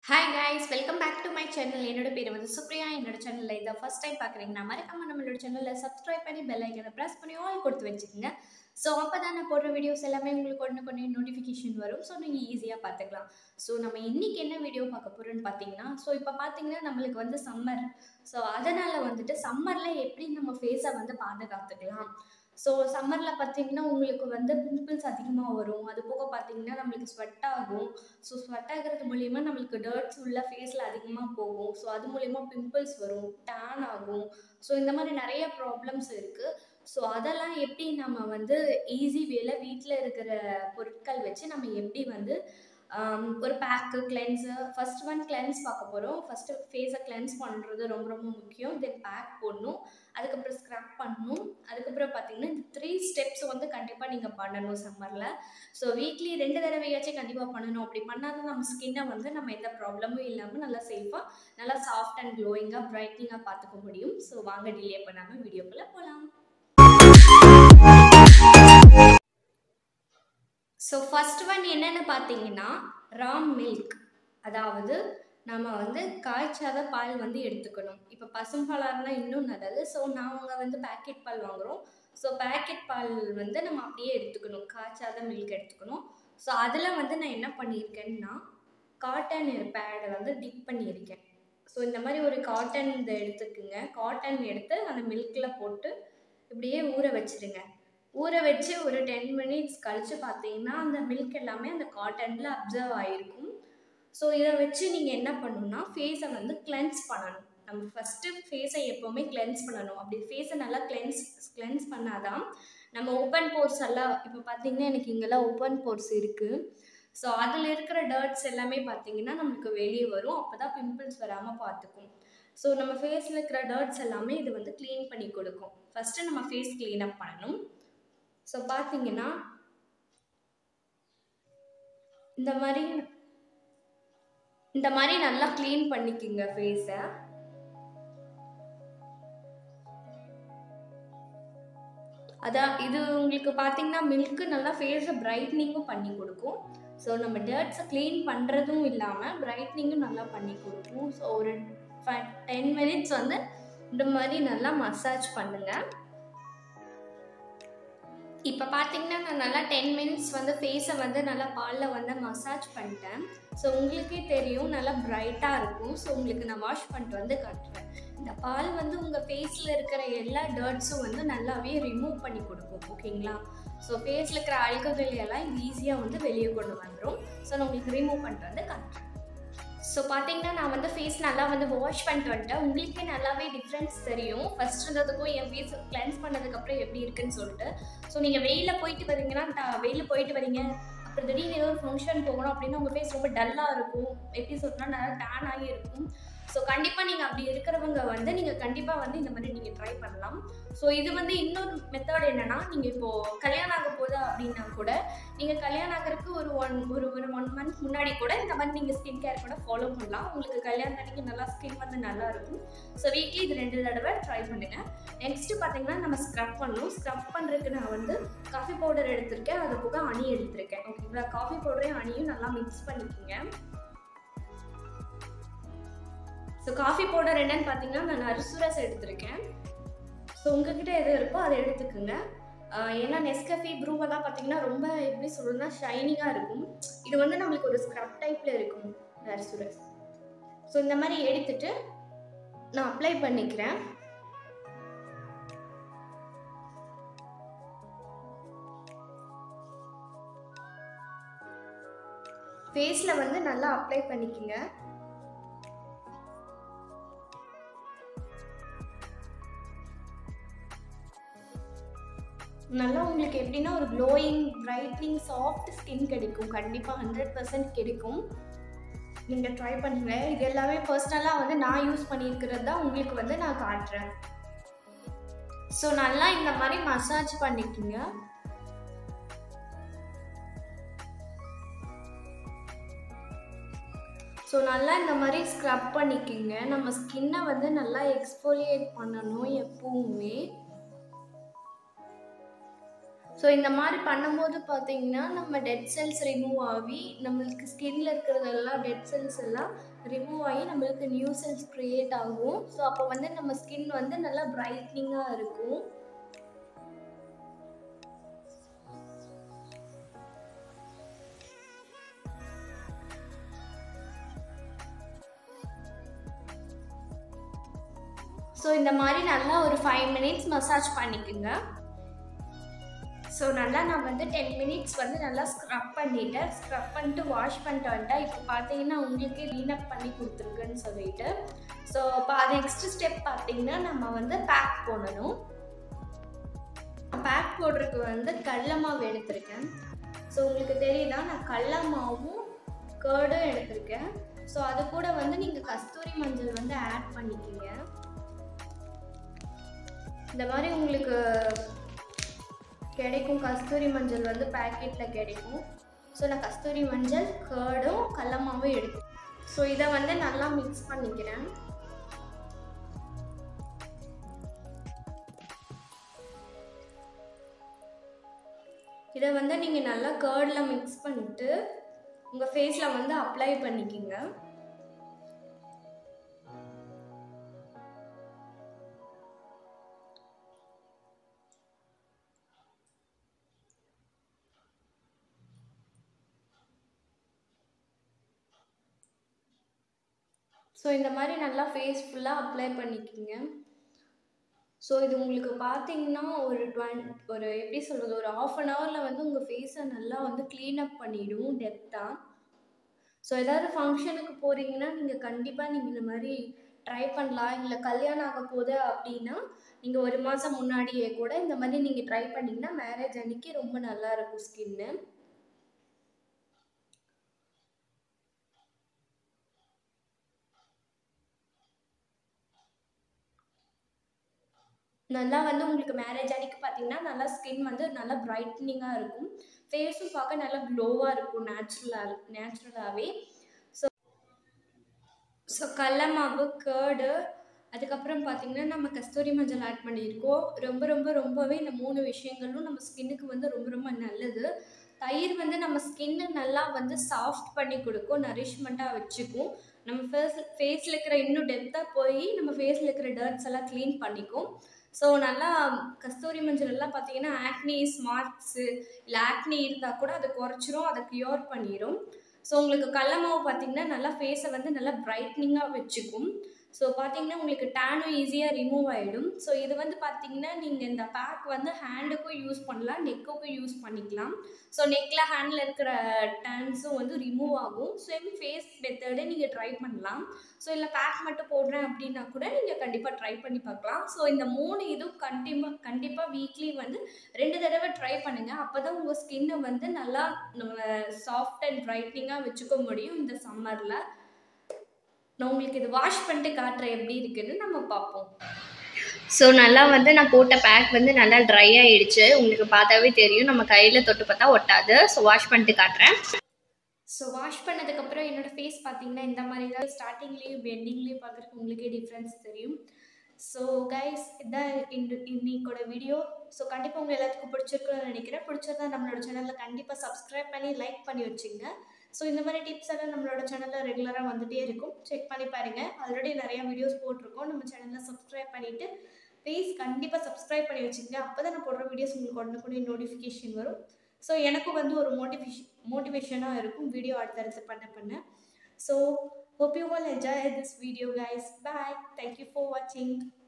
hi guys welcome back to my channel என்னோட பேர் வந்து சுப்ரியா என்னோட சேனலில் இதை ஃபர்ஸ்ட் டைம் பார்க்குறீங்கன்னா மறக்காம நம்மளோட சேனலில் சப்ஸ்கிரைப் பண்ணி பெல் ஐக்கனை ப்ரெஸ் பண்ணி ஆல் கொடுத்து வச்சுக்கோங்க ஸோ அப்போ தான் நான் போடுற வீடியோஸ் எல்லாமே உங்களுக்கு ஒன்று கொண்டு நோட்டிஃபிகேஷன் வரும் ஸோ நீங்கள் ஈஸியாக பார்த்துக்கலாம் ஸோ நம்ம இன்றைக்கி என்ன வீடியோ பார்க்க போகிறோன்னு பார்த்தீங்கன்னா ஸோ இப்போ பார்த்தீங்கன்னா நம்மளுக்கு வந்து சம்மர் ஸோ அதனால் வந்துட்டு சம்மரில் எப்படி நம்ம ஃபேஸை வந்து பாதுகாத்துக்கலாம் ஸோ சம்மரில் பார்த்தீங்கன்னா உங்களுக்கு வந்து பிம்பிள்ஸ் அதிகமாக வரும் அது போக பார்த்தீங்கன்னா நம்மளுக்கு ஸ்வெட் ஆகும் ஸோ ஸ்வெட் ஆகிறது மூலிமா நம்மளுக்கு டர்ட்ஸ் உள்ள ஃபேஸில் அதிகமாக போகும் ஸோ அது மூலிமா பிம்பிள்ஸ் வரும் டேன் ஆகும் ஸோ இந்த மாதிரி நிறைய ப்ராப்ளம்ஸ் இருக்குது ஸோ அதெல்லாம் எப்படி நம்ம வந்து ஈஸி வேல வீட்டில் இருக்கிற பொருட்கள் வச்சு நம்ம எப்படி வந்து ஆம், ஒரு pack cleanse first one cleanse பார்க்க போகிறோம் ஃபஸ்ட்டு ஃபேஸை கிளென்ஸ் பண்ணுறது ரொம்ப ரொம்ப முக்கியம் தென் பேக் போடணும் அதுக்கப்புறம் ஸ்க்ரப் பண்ணணும் அதுக்கப்புறம் பார்த்தீங்கன்னா இந்த த்ரீ ஸ்டெப்ஸ் வந்து கண்டிப்பாக நீங்கள் பண்ணணும் சம்மரில் ஸோ வீக்லி ரெண்டு தடவையாச்சும் கண்டிப்பாக பண்ணணும் அப்படி பண்ணாதான் நம்ம ஸ்கின்னை வந்து நம்ம எந்த ப்ராப்ளமும் இல்லாமல் நல்லா சேஃபாக நல்லா சாஃப்ட் அண்ட் க்ளோயிங்காக பிரைட்னிங்காக பார்த்துக்க முடியும் ஸோ வாங்க டிலே பண்ணாமல் வீடியோக்குள்ளே போகலாம் ஸோ ஃபர்ஸ்ட் ஒன் என்னென்னு பார்த்தீங்கன்னா ராம் மில்க் அதாவது நம்ம வந்து காய்ச்சாத பால் வந்து எடுத்துக்கணும் இப்போ பசும்பாலாக இருந்தால் இன்னும் நல்லது ஸோ நாங்கள் வந்து பேக்கெட் பால் வாங்குகிறோம் ஸோ பேக்கெட் பால் வந்து நம்ம அப்படியே எடுத்துக்கணும் காய்ச்சாத மில்க் எடுத்துக்கணும் ஸோ அதில் வந்து நான் என்ன பண்ணியிருக்கேன்னா காட்டன் பேடை வந்து டிப் பண்ணியிருக்கேன் ஸோ இந்த மாதிரி ஒரு காட்டன் இதை எடுத்துக்குங்க காட்டன் எடுத்து அந்த மில்கில் போட்டு இப்படியே ஊற வச்சிருங்க ஊற வச்சு ஒரு டென் மினிட்ஸ் கழித்து பார்த்தீங்கன்னா அந்த மில்க் எல்லாமே அந்த காட்டனில் அப்சர்வ் ஆகிருக்கும் ஸோ இதை வச்சு நீங்கள் என்ன பண்ணணும்னா ஃபேஸை வந்து கிளென்ஸ் பண்ணணும் நம்ம ஃபஸ்ட்டு ஃபேஸை எப்போவுமே கிளென்ஸ் பண்ணணும் அப்படி ஃபேஸை நல்லா கிளென்ஸ் கிளென்ஸ் பண்ணாதான் நம்ம ஓப்பன் போர்ஸ் எல்லாம் இப்போ பார்த்தீங்கன்னா எனக்கு இங்கெல்லாம் ஓப்பன் போர்ஸ் இருக்குது ஸோ அதில் இருக்கிற டர்ட்ஸ் எல்லாமே பார்த்தீங்கன்னா நமக்கு வெளியே வரும் அப்போ தான் பிம்பிள்ஸ் வராமல் பார்த்துக்கும் ஸோ நம்ம ஃபேஸில் இருக்கிற டர்ட்ஸ் எல்லாமே இது வந்து க்ளீன் பண்ணி கொடுக்கும் ஃபஸ்ட்டு நம்ம ஃபேஸ் க்ளீன் அப் பண்ணணும் ஸோ பார்த்தீங்கன்னா இந்த மாதிரி இந்த மாதிரி நல்லா க்ளீன் பண்ணிக்கோங்க ஃபேஸை அதான் இது உங்களுக்கு பார்த்தீங்கன்னா மில்க்கு நல்லா ஃபேஸை பிரைட்னிங்கும் பண்ணி கொடுக்கும் ஸோ நம்ம டர்ட்ஸை க்ளீன் பண்ணுறதும் இல்லாமல் பிரைட்னிங்கும் நல்லா பண்ணி கொடுக்கும் ஸோ ஒரு டென் மினிட்ஸ் வந்து இந்த மாதிரி நல்லா மசாஜ் பண்ணுங்கள் இப்போ பார்த்தீங்கன்னா நான் நல்லா டென் மினிட்ஸ் வந்து ஃபேஸை வந்து நல்லா பாலில் வந்து மசாஜ் பண்ணிட்டேன் ஸோ உங்களுக்கே தெரியும் நல்லா பிரைட்டாக இருக்கும் ஸோ உங்களுக்கு நான் வாஷ் பண்ணிட்டு வந்து காட்டுறேன் இந்த பால் வந்து உங்கள் ஃபேஸில் இருக்கிற எல்லா டர்ட்ஸும் வந்து நல்லாவே ரிமூவ் பண்ணி கொடுக்கும் ஓகேங்களா ஸோ ஃபேஸில் இருக்கிற அழுக்குகள் எல்லாம் இது ஈஸியாக வந்து வெளியே கொண்டு வந்துடும் ஸோ நான் உங்களுக்கு ரிமூவ் பண்ணிட்டு வந்து காட்டுறேன் ஸோ பார்த்தீங்கன்னா நான் வந்து ஃபேஸ் நல்லா வந்து வாஷ் பண்ணிட்டு வந்துட்டேன் உங்களுக்கே நல்லாவே டிஃப்ரென்ஸ் தெரியும் ஃபர்ஸ்ட் இருந்ததுக்கும் என் ஃபேஸ் கிளென்ஸ் பண்ணதுக்கப்புறம் எப்படி இருக்குன்னு சொல்லிட்டு ஸோ நீங்கள் வெயிலில் போயிட்டு வரீங்கன்னா வெயிலில் போயிட்டு வரீங்க அப்புறம் திடீர்னு ஏதோ ஒரு ஃபங்க்ஷன் போகணும் அப்படின்னா உங்கள் ஃபேஸ் ரொம்ப டல்லாக இருக்கும் எப்படி சொல்கிறா நல்லா டேன் ஆகி இருக்கும் ஸோ கண்டிப்பாக நீங்கள் அப்படி இருக்கிறவங்க வந்து நீங்கள் கண்டிப்பாக வந்து இந்த மாதிரி நீங்கள் ட்ரை பண்ணலாம் ஸோ இது வந்து இன்னொரு மெத்தட் என்னென்னா நீங்கள் இப்போது கல்யாணம் ஆக போகுது அப்படின்னா கூட நீங்கள் கல்யாணம் ஆகிறதுக்கு ஒரு ஒன் ஒரு ஒரு ஒன் மந்த் முன்னாடி கூட இந்த மாதிரி நீங்கள் ஸ்கின் கேர் கூட ஃபாலோ பண்ணலாம் உங்களுக்கு கல்யாணம் அன்னைக்கு நல்லா ஸ்கின் வந்து நல்லா இருக்கும் ஸோ வீக்லி இது ரெண்டு தடவை ட்ரை பண்ணுங்கள் நெக்ஸ்ட்டு பார்த்தீங்கன்னா நம்ம ஸ்க்ரப் பண்ணணும் ஸ்க்ரப் பண்ணுறதுக்கு நான் வந்து காஃபி பவுடர் எடுத்திருக்கேன் அது போக அணி எடுத்திருக்கேன் ஓகேங்களா காஃபி பவுடரையும் அணியும் நல்லா மிக்ஸ் பண்ணிக்கோங்க ஸோ காஃபி பவுடர் என்னன்னு பார்த்தீங்கன்னா நான் நரிசுரஸ் எடுத்திருக்கேன் ஸோ உங்ககிட்ட எது இருக்கோ அதை எடுத்துக்கோங்க ஆஹ் ஏன்னா நெஸ்கஃபி ப்ரூவெல்லாம் பார்த்தீங்கன்னா ரொம்ப எப்படி சொல்றதுன்னா ஷைனிங்காக இருக்கும் இது வந்து நம்மளுக்கு ஒரு ஸ்க்ரப் டைப்பில் இருக்கும் நரிசுரஸ் ஸோ இந்த மாதிரி எடுத்துட்டு நான் அப்ளை பண்ணிக்கிறேன் ஃபேஸில் வந்து நல்லா அப்ளை பண்ணிக்கோங்க நல்லா உங்களுக்கு எப்படின்னா ஒரு க்ளோயிங் பிரைட்னிங் சாஃப்ட் ஸ்கின் கிடைக்கும் கண்டிப்பாக ஹண்ட்ரட் பர்சன்ட் கிடைக்கும் நீங்கள் ட்ரை பண்ணுங்க இது எல்லாமே பர்சனலாக வந்து நான் யூஸ் பண்ணியிருக்கிறது தான் உங்களுக்கு வந்து நான் காட்டுறேன் ஸோ நல்லா இந்த மாதிரி மசாஜ் பண்ணிக்கோங்க ஸோ நல்லா இந்த மாதிரி ஸ்க்ரப் பண்ணிக்கோங்க நம்ம ஸ்கின்னை வந்து நல்லா எக்ஸ்போலியேட் பண்ணணும் எப்பவுமே ஸோ இந்த மாதிரி பண்ணும்போது பார்த்தீங்கன்னா நம்ம டெட் செல்ஸ் ரிமூவ் ஆகி நம்மளுக்கு ஸ்கின்ல இருக்கிறதெல்லாம் டெட் செல்ஸ் எல்லாம் ரிமூவ் ஆகி நம்மளுக்கு நியூ செல்ஸ் க்ரியேட் ஆகும் ஸோ அப்போ வந்து நம்ம ஸ்கின் வந்து நல்லா பிரைட்னிங்காக இருக்கும் ஸோ இந்த மாதிரி நல்லா ஒரு ஃபைவ் மினிட்ஸ் மசாஜ் பண்ணிக்கோங்க ஸோ நல்லா நான் வந்து டென் மினிட்ஸ் வந்து நல்லா ஸ்க்ரப் பண்ணிட்டேன் ஸ்க்ரப் பண்ணிட்டு வாஷ் பண்ணிட்டு வந்துட்டேன் இப்போ பார்த்தீங்கன்னா உங்களுக்கு க்ளீனப் பண்ணி கொடுத்துருக்குன்னு சொல்லிட்டு ஸோ இப்போ நெக்ஸ்ட் ஸ்டெப் பார்த்தீங்கன்னா நம்ம வந்து பேக் போடணும் பேக் போடுறதுக்கு வந்து கடல மாவு எடுத்திருக்கேன் ஸோ உங்களுக்கு தெரியுதா நான் கடல மாவும் கேர்டும் எடுத்திருக்கேன் ஸோ அது கூட வந்து நீங்கள் கஸ்தூரி மஞ்சள் வந்து ஆட் பண்ணிக்கிங்க இந்த மாதிரி உங்களுக்கு கிடைக்கும் கஸ்தூரி மஞ்சள் வந்து பேக்கெட்டில் கிடைக்கும் ஸோ நான் கஸ்தூரி மஞ்சள் கேர்டும் கடலமாவும் எடுத்து ஸோ இதை வந்து நல்லா மிக்ஸ் பண்ணிக்கிறேன் இதை வந்து நீங்கள் நல்லா கேர்டில் மிக்ஸ் பண்ணிட்டு உங்கள் ஃபேஸில் வந்து அப்ளை பண்ணிக்கிங்க ஸோ இந்த மாதிரி நல்லா ஃபேஸ் ஃபுல்லாக அப்ளை பண்ணிக்கிங்க ஸோ இது உங்களுக்கு பார்த்தீங்கன்னா ஒரு டுவென் ஒரு எப்படி சொல்கிறது ஒரு ஆஃப் அன் ஹவரில் வந்து உங்கள் ஃபேஸை நல்லா வந்து க்ளீன் அப் பண்ணிவிடும் டெப்த்தாக ஸோ ஏதாவது ஃபங்க்ஷனுக்கு போகிறீங்கன்னா நீங்கள் கண்டிப்பாக நீங்கள் இந்த மாதிரி ட்ரை பண்ணலாம் இல்லை கல்யாணம் ஆக போகுது அப்படின்னா நீங்கள் ஒரு மாதம் முன்னாடியே கூட இந்த மாதிரி நீங்கள் ட்ரை பண்ணிங்கன்னா மேரேஜ் அன்னைக்கு ரொம்ப நல்லா இருக்கும் ஸ்கின்னு நல்லா வந்து உங்களுக்கு மேரேஜ் அன்னைக்கு பார்த்தீங்கன்னா நல்லா ஸ்கின் வந்து நல்லா பிரைட்னிங்காக இருக்கும் ஃபேஸும் பார்க்க நல்லா க்ளோவாக இருக்கும் நேச்சுரலாக நேச்சுரலாகவே ஸோ ஸோ கடல மாவு கேர்டு அதுக்கப்புறம் பார்த்தீங்கன்னா நம்ம கஸ்தூரி மஞ்சள் ஆட் பண்ணியிருக்கோம் ரொம்ப ரொம்ப ரொம்பவே இந்த மூணு விஷயங்களும் நம்ம ஸ்கின்னுக்கு வந்து ரொம்ப ரொம்ப நல்லது தயிர் வந்து நம்ம ஸ்கின்னை நல்லா வந்து சாஃப்ட் பண்ணி கொடுக்கும் நரிஷ்மெண்ட்டாக வச்சுக்கும் நம்ம ஃபேஸ் ஃபேஸில் இருக்கிற இன்னும் டெப்த்தாக போய் நம்ம ஃபேஸில் இருக்கிற டர்ட்ஸ் எல்லாம் க்ளீன் பண்ணிக்கும் ஸோ நல்லா கஸ்தூரி மஞ்சள் எல்லாம் பார்த்தீங்கன்னா ஆக்னி ஸ்மார்ட்ஸு இல்லை ஆக்னி இருந்தால் கூட அதை குறைச்சிரும் அதை க்யூர் பண்ணிடும் ஸோ உங்களுக்கு கடல மாவு பார்த்தீங்கன்னா நல்லா ஃபேஸை வந்து நல்லா பிரைட்னிங்காக வச்சுக்கும் ஸோ பார்த்தீங்கன்னா உங்களுக்கு டேனும் ஈஸியாக ரிமூவ் ஆகிடும் ஸோ இது வந்து பார்த்தீங்கன்னா நீங்கள் இந்த பேக் வந்து ஹேண்டுக்கும் யூஸ் பண்ணலாம் நெக்குக்கும் யூஸ் பண்ணிக்கலாம் ஸோ நெக்கில் ஹேண்டில் இருக்கிற டேன்ஸும் வந்து ரிமூவ் ஆகும் சேம் ஃபேஸ் மெத்தடு நீங்கள் ட்ரை பண்ணலாம் ஸோ இல்லை பேக் மட்டும் போடுறேன் அப்படின்னா கூட நீங்கள் கண்டிப்பாக ட்ரை பண்ணி பார்க்கலாம் ஸோ இந்த மூணு இதுவும் கண்டிப்பாக கண்டிப்பாக வீக்லி வந்து ரெண்டு தடவை ட்ரை பண்ணுங்கள் அப்போ தான் உங்கள் ஸ்கின்னை வந்து நல்லா நம்ம சாஃப்ட் அண்ட் ப்ரைட்னிங்காக வச்சுக்க முடியும் இந்த சம்மரில் நான் உங்களுக்கு இது வாஷ் பண்ணிட்டு காட்டுறேன் எப்படி இருக்குன்னு நம்ம பார்ப்போம் ஸோ நல்லா வந்து நான் போட்ட பேக் வந்து நல்லா ட்ரை ஆயிடுச்சு உங்களுக்கு பார்த்தாவே தெரியும் நம்ம கையில் தொட்டு பார்த்தா ஒட்டாது ஸோ வாஷ் பண்ணிட்டு காட்டுறேன் ஸோ வாஷ் பண்ணதுக்கப்புறம் என்னோட ஃபேஸ் பார்த்தீங்கன்னா இந்த மாதிரி தான் ஸ்டார்டிங்லேயும் பெண்டிங்லேயும் பார்க்குறதுக்கு உங்களுக்கே டிஃப்ரென்ஸ் தெரியும் ஸோ கைஸ் இதான் இந்த இன்னைக்கோட வீடியோ ஸோ கண்டிப்பாக உங்கள் எல்லாத்துக்கும் பிடிச்சிருக்குன்னு நினைக்கிறேன் பிடிச்சிருந்தா நம்மளோட சேனலில் கண்டிப்பாக சப்ஸ்கிரைப் பண்ணி லைக் பண்ணி வச்சுங்க ஸோ இந்த மாதிரி டிப்ஸ் எல்லாம் நம்மளோட சேனலில் ரெகுலராக வந்துகிட்டே இருக்கும் செக் பண்ணி பாருங்கள் ஆல்ரெடி நிறையா வீடியோஸ் போட்டிருக்கோம் நம்ம சேனலில் சப்ஸ்கிரைப் பண்ணிவிட்டு ப்ளீஸ் கண்டிப்பாக சப்ஸ்கிரைப் பண்ணி வச்சுங்க அப்போ தான் நான் போடுற வீடியோஸ் உங்களுக்கு உடனுக்குடைய நோட்டிஃபிகேஷன் வரும் ஸோ எனக்கும் வந்து ஒரு மோட்டிவேஷன் மோட்டிவேஷனாக இருக்கும் வீடியோ அடுத்தடுத்து பண்ண பண்ண so hope you all enjoy this video guys bye thank you for watching